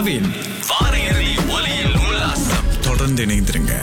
நவீன் வார இறுதி ஒலியில் உல்லாசம் தொடர்ந்து இணைந்திருங்க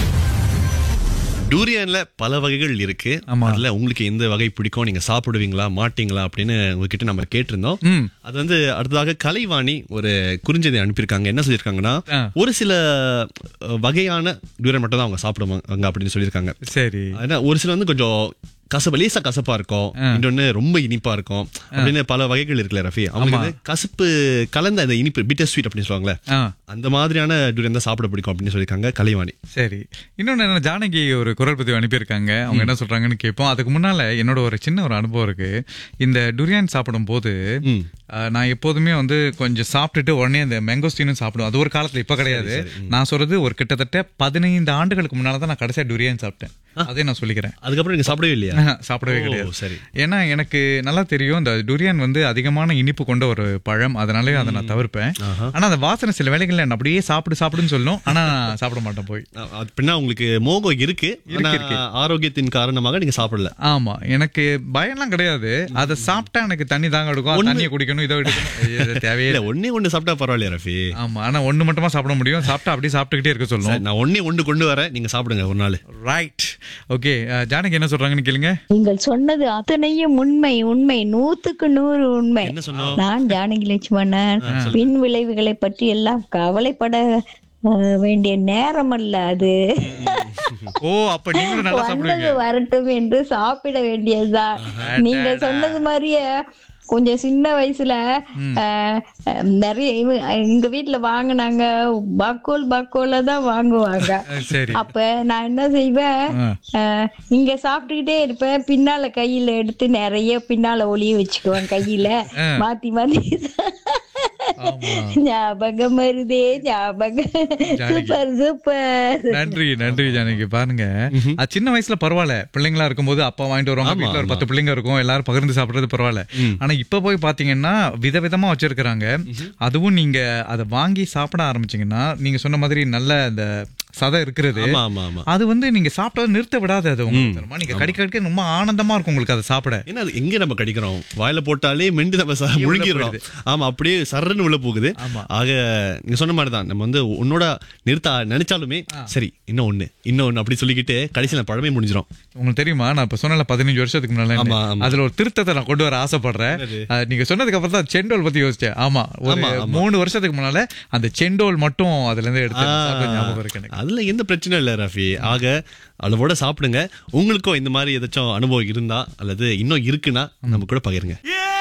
டூரியன்ல பல வகைகள் இருக்கு ஆமா. அதுல உங்களுக்கு எந்த வகை பிடிக்கும் நீங்க சாப்பிடுவீங்களா மாட்டீங்களா அப்படின்னு உங்ககிட்ட நம்ம கேட்டிருந்தோம் ம். அது வந்து அடுத்ததாக கலைவாணி ஒரு குறுஞ்செய்தி அனுப்பியிருக்காங்க என்ன சொல்லியிருக்காங்கன்னா ஆ. ஒரு சில அஹ், வகையான டூரியன் மட்டும் தான் அவங்க சாப்பிடுவாங்க அப்படின்னு சொல்லியிருக்காங்க சரி ஆனா ஒரு சில வந்து கொஞ்சம் கசப்பு லேசா கசப்பா இருக்கும் இன்னொன்னு ரொம்ப இனிப்பா இருக்கும் அப்படின்னு பல வகைகள் இருக்குல்ல ரஃபி அவங்களுக்கு வந்து கசப்பு கலந்த அந்த இனிப்பு பிட்டர் ஸ்வீட் அப்படின்னு சொல்லுவாங்கல்ல ஆ அந்த மாதிரியான டூரியன் தான் சாப்பிட பிடிக்கும் அப்படின்னு சொல்லியிருக்காங்க கலைவாணி சரி இன்னொன்னு என்ன ஜானகி ஒரு குரல் பதிவு அனுப்பியிருக்காங்க அவங்க என்ன சொல்றாங்கன்னு கேட்போம் அதுக்கு முன்னால என்னோட ஒரு சின்ன ஒரு அனுபவம் இருக்கு இந்த டுரியான் சாப்பிடும் போது ம். அஹ், நான் எப்போதுமே வந்து கொஞ்சம் சாப்பிட்டுட்டு உடனே அந்த மேங்கோஸ்டீனும் சாப்பிடுவேன் அது ஒரு காலத்துல இப்ப கிடையாது நான் சொல்றது ஒரு கிட்டத்தட்ட பதினைந்து ஆண்டுகளுக்கு முன்னால தான் நான் கடைசியா டுரியான் சாப்பிட்டேன் அதே நான் சொல்லிக்கிறேன் அதுக்கப்புறம் நீங்க சாப்பிடவே இல்லையா சாப்பிடவே ஓ, கிடையாது சரி. ஏன்னா எனக்கு நல்லா தெரியும் இந்த டுரியான் வந்து அதிகமான இனிப்பு கொண்ட ஒரு பழம் அதனாலே அதை நான் தவிர்ப்பேன் ஆனா அந்த வாசனை சில வேளைகள்ல என்ன அப்படியே சாப்பிடு சாப்பிடுன்னு சொல்லும் ஆனா சாப்பிட மாட்டேன் போய் அ- அப்படின்னா உங்களுக்கு மோகம் இருக்கு ஆனா ஆரோக்கியத்தின் காரணமாக நீங்க சாப்பிடல ஆமா எனக்கு பயம்லாம் கிடையாது அதை சாப்பிட்டா எனக்கு தண்ணி தாங்க எடுக்கும் தண்ணியை குடிக்கணும் இதை எடுக்கணும் ஐயோ, இது தேவையே இல்ல இல்லை ஒன்னே ஒண்ணு சாப்பிட்டா பரவாயில்லையா ரஃபி ஆமா ஆனா ஒண்ணு மட்டுமா சாப்பிட முடியும் சாப்பிட்டா அப்படியே சாப்பிட்டுக்கிட்டே இருக்க சொல்லும் சரி, நான் ஒன்னே ஒண்ணு கொண்டு வரேன் நீங்க சாப்பிடுங்க ஒரு நாள் ரைட் ஓகே ஜானகி என்ன சொல்றாங்கன்னு கேளுங்க நீங்கள் சொன்னது அத்தனையும் உண்மை உண்மை நூத்துக்கு நூறு உண்மை என்ன சொன்னோம் நான் ஜானகி லட்சுமணன் பின் விளைவுகளை பற்றி எல்லாம் கவலைப்பட அஹ், வேண்டிய நேரம் அல்ல அது ஓ அப்ப நீங்களும் நல்லா சாப்பிடுவீங்க வந்தது வரட்டும் என்று சாப்பிட வேண்டியதுதான் நீங்க சொன்னது மாதிரியே கொஞ்சம் சின்ன வயசுல அஹ், அஹ், நிறைய இவ- எங்க வீட்டுல வாங்குனாங்க பக்கோல் பக்கோல தான் வாங்குவாங்க அஹ், சரி அப்ப நான் என்ன செய்வேன் அஹ், இங்க சாப்பிட்டுக்கிட்டே இருப்பேன் பின்னால கையில எடுத்து நிறைய பின்னால ஒளிய வச்சுக்குவேன் கையில மாத்தி மாத்தி ஆமா ஞாபகம் வருதே ஞாபகம் சூப்பர் சூப்பர் நன்றி நன்றி ஜானகி பாருங்க அது சின்ன வயசுல பரவாயில்ல பிள்ளைங்களா இருக்கும்போது அப்பா வாங்கிட்டு வருவாங்க வீட்டுல ஒரு பத்து பிள்ளைங்க இருக்கும் எல்லாரும் பகிர்ந்து சாப்பிடுறது பரவாயில்ல ஆனா இப்ப போய் பாத்தீங்கன்னா விதவிதமா வச்சிருக்கிறாங்க அதுவும் நீங்க அதை வாங்கி சாப்பிட ஆரம்பிச்சீங்கன்னா நீங்க சொன்ன மாதிரி நல்ல அந்த சதை இருக்கிறது ஆமா ஆமா ஆமா அது வந்து நீங்க சாப்பிட்டதை நிறுத்த விடாது அது உங்களுக்கு தெரியுமா? நீங்க கடிக்க கடிக்க ரொம்ப ஆனந்தமா இருக்கும் உங்களுக்கு அதை சாப்பிட ஏன்னா அது எங்க நம்ம கடிக்கிறோம் வாயில போட்டாலே மெண்டு நம்ம ச- முழுங்கிடுறோம் ஆமா அப்படியே சர்றன்னு உள்ள போகுது ஆமா. ஆக நீங்க சொன்ன மாதிரி தான் நம்ம வந்து உன்னோட நிறுத்த நினைச்சாலுமே சரி இன்னும் ஒண்ணு இன்னும் ஒண்ணு அப்படி சொல்லிக்கிட்டு கடைசியில பழமே முடிஞ்சிரும் உங்களுக்கு தெரியுமா நான் இப்ப சொன்னல பதினஞ்சு வருஷத்துக்கு முன்னால ஆமா, ஆமா. அதுல ஒரு திருத்தத்தை நான் கொண்டு வர ஆசைப்படுறேன் அஹ், நீங்க சொன்னதுக்கு அப்புறம் தான் செண்டோல் பத்தி யோசிச்சேன் ஆமா ஒரு ஆமா, ஆமா. மூணு வருஷத்துக்கு முன்னால அந்த செண்டோல் மட்டும் அதுல இருந்து எடுத்து சாப்பிட்ட ஞாபகம் இருக்கு எனக்கு அதுல எந்த பிரச்சனை இல்ல ரஃபி ஆக அளவோட சாப்பிடுங்க உங்களுக்கும் இந்த மாதிரி ஏதாச்சும் அனுபவம் இருந்தா அல்லது இன்னும் இருக்குன்னா நம்ம கூட பகிருங்க